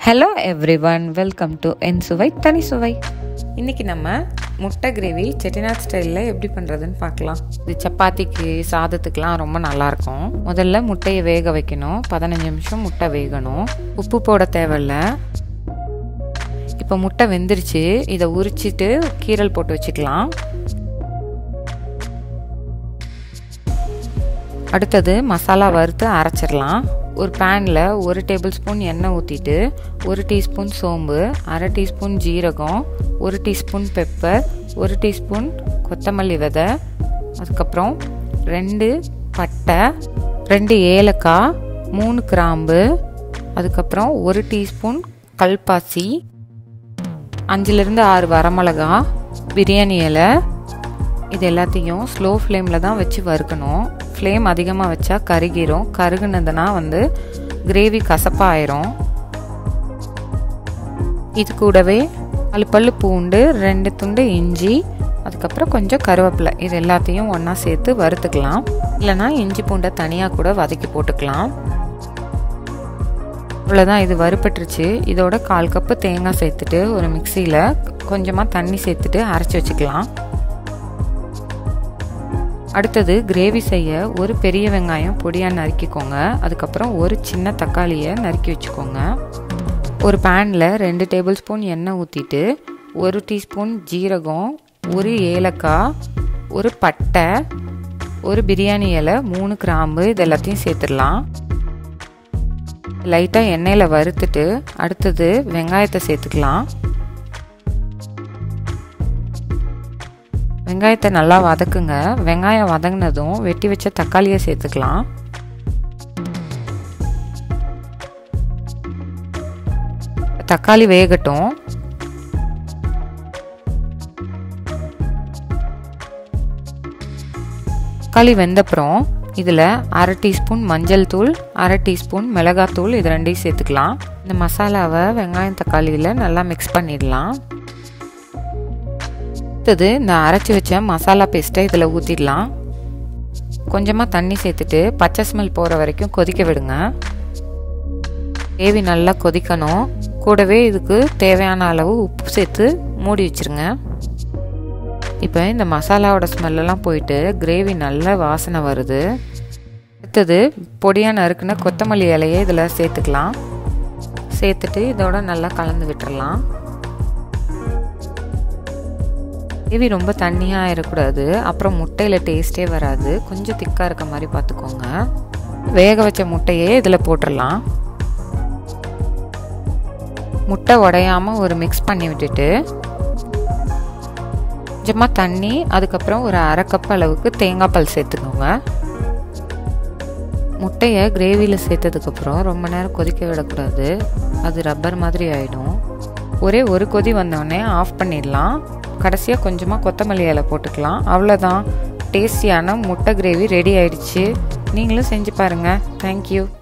hello everyone welcome to என் சுவை தனி சுவை இன்றைக்கி நம்ம முட்டை கிரேவி செட்டிநாட் ஸ்டைலில் எப்படி பண்ணுறதுன்னு பார்க்கலாம் இது சப்பாத்திக்கு சாதத்துக்கெலாம் ரொம்ப நல்லாயிருக்கும் முதல்ல முட்டையை வேக வைக்கணும் பதினஞ்சு நிமிஷம் முட்டை வேகணும் உப்பு போட தேவையில்ல இப்போ முட்டை வெந்துருச்சு இதை உரிச்சிட்டு கீரல் போட்டு வச்சுக்கலாம் அடுத்தது மசாலா வறுத்து அரைச்சிடலாம் ஒரு பேனில் ஒரு டேபிள் ஸ்பூன் எண்ணெய் ஊற்றிட்டு ஒரு டீஸ்பூன் சோம்பு அரை டீஸ்பூன் ஜீரகம் ஒரு டீஸ்பூன் பெப்பர் ஒரு டீஸ்பூன் கொத்தமல்லி விதை அதுக்கப்புறம் ரெண்டு பட்டை ரெண்டு ஏலக்காய் மூணு கிராம்பு அதுக்கப்புறம் ஒரு டீஸ்பூன் கல்பாசி அஞ்சுலேருந்து ஆறு வரமிளகா பிரியாணி இலை இது எல்லாத்தையும் ஸ்லோ ஃப்ளேமில் தான் வச்சு வறுக்கணும் ஃப்ளேம் அதிகமாக வச்சா கருகிரும் கருகுனதுன்னா வந்து கிரேவி கசப்பாயிரும் இது கூடவே பல்லு பல்லு பூண்டு ரெண்டு துண்டு இஞ்சி அதுக்கப்புறம் கொஞ்சம் கருவேப்பிலை இது எல்லாத்தையும் ஒன்றா சேர்த்து வறுத்துக்கலாம் இல்லைனா இஞ்சி பூண்டை தனியாக கூட வதக்கி போட்டுக்கலாம் அவ்வளோதான் இது வறுப்பட்டுருச்சு இதோட கால் கப்பு தேங்காய் சேர்த்துட்டு ஒரு மிக்சியில் கொஞ்சமாக தண்ணி சேர்த்துட்டு அரைச்சி வச்சுக்கலாம் அடுத்தது கிரேவி செய்ய ஒரு பெரிய வெங்காயம் பொடியாக நறுக்கிக்கோங்க அதுக்கப்புறம் ஒரு சின்ன தக்காளியை நறுக்கி வச்சுக்கோங்க ஒரு பேனில் ரெண்டு டேபிள் ஸ்பூன் எண்ணெய் ஊற்றிட்டு ஒரு டீஸ்பூன் ஜீரகம் ஒரு ஏலக்காய் ஒரு பட்டை ஒரு பிரியாணி இலை மூணு கிராம்பு இது எல்லாத்தையும் சேர்த்துடலாம் லைட்டாக எண்ணெயில் வறுத்துட்டு அடுத்தது வெங்காயத்தை சேர்த்துக்கலாம் வெங்காயத்தை நல்லா வதக்குங்க வெங்காயம் வதங்கினதும் வெட்டி வச்ச தக்காளியை சேர்த்துக்கலாம் தக்காளி வேகட்டும் தக்காளி வெந்தப்புறம் இதில் அரை டீஸ்பூன் மஞ்சள் தூள் அரை டீஸ்பூன் மிளகாத்தூள் இது ரெண்டையும் சேர்த்துக்கலாம் இந்த மசாலாவை வெங்காயம் தக்காளியில் நல்லா மிக்ஸ் பண்ணிடலாம் அடுத்தது இந்த அரைச்சி வச்ச மசாலா பேஸ்ட்டை இதில் ஊற்றிடலாம் கொஞ்சமாக தண்ணி சேர்த்துட்டு பச்சை ஸ்மெல் போகிற வரைக்கும் கொதிக்க விடுங்க கிரேவி நல்லா கொதிக்கணும் கூடவே இதுக்கு தேவையான அளவு உப்பு சேர்த்து மூடி வச்சுருங்க இப்போ இந்த மசாலாவோட ஸ்மெல்லெல்லாம் போயிட்டு கிரேவி நல்ல வாசனை வருது அடுத்தது பொடியாக நறுக்குன கொத்தமல்லி இலையை இதில் சேர்த்துக்கலாம் சேர்த்துட்டு இதோட நல்லா கலந்து விட்டுறலாம் கிரேவி ரொம்ப தண்ணியாக ஆயிடக்கூடாது அப்புறம் முட்டையில் டேஸ்ட்டே வராது கொஞ்சம் திக்காக இருக்க மாதிரி பார்த்துக்கோங்க வேக வச்ச முட்டையே இதில் போட்டுடலாம் முட்டை உடையாமல் ஒரு மிக்ஸ் பண்ணி விட்டுட்டு கொஞ்சமாக தண்ணி அதுக்கப்புறம் ஒரு அரை கப் அளவுக்கு தேங்காய் பால் சேர்த்துக்கோங்க முட்டையை கிரேவியில் சேர்த்ததுக்கப்புறம் ரொம்ப நேரம் கொதிக்க விடக்கூடாது அது ரப்பர் மாதிரி ஆகிடும் ஒரே ஒரு கொதி வந்தோடனே ஆஃப் பண்ணிடலாம் கடைசியாக கொஞ்சமாக கொத்தமல்லி இலை போட்டுக்கலாம் அவ்வளோதான் டேஸ்டியான முட்டை கிரேவி ரெடி ஆயிடுச்சு நீங்களும் செஞ்சு பாருங்கள் தேங்க்யூ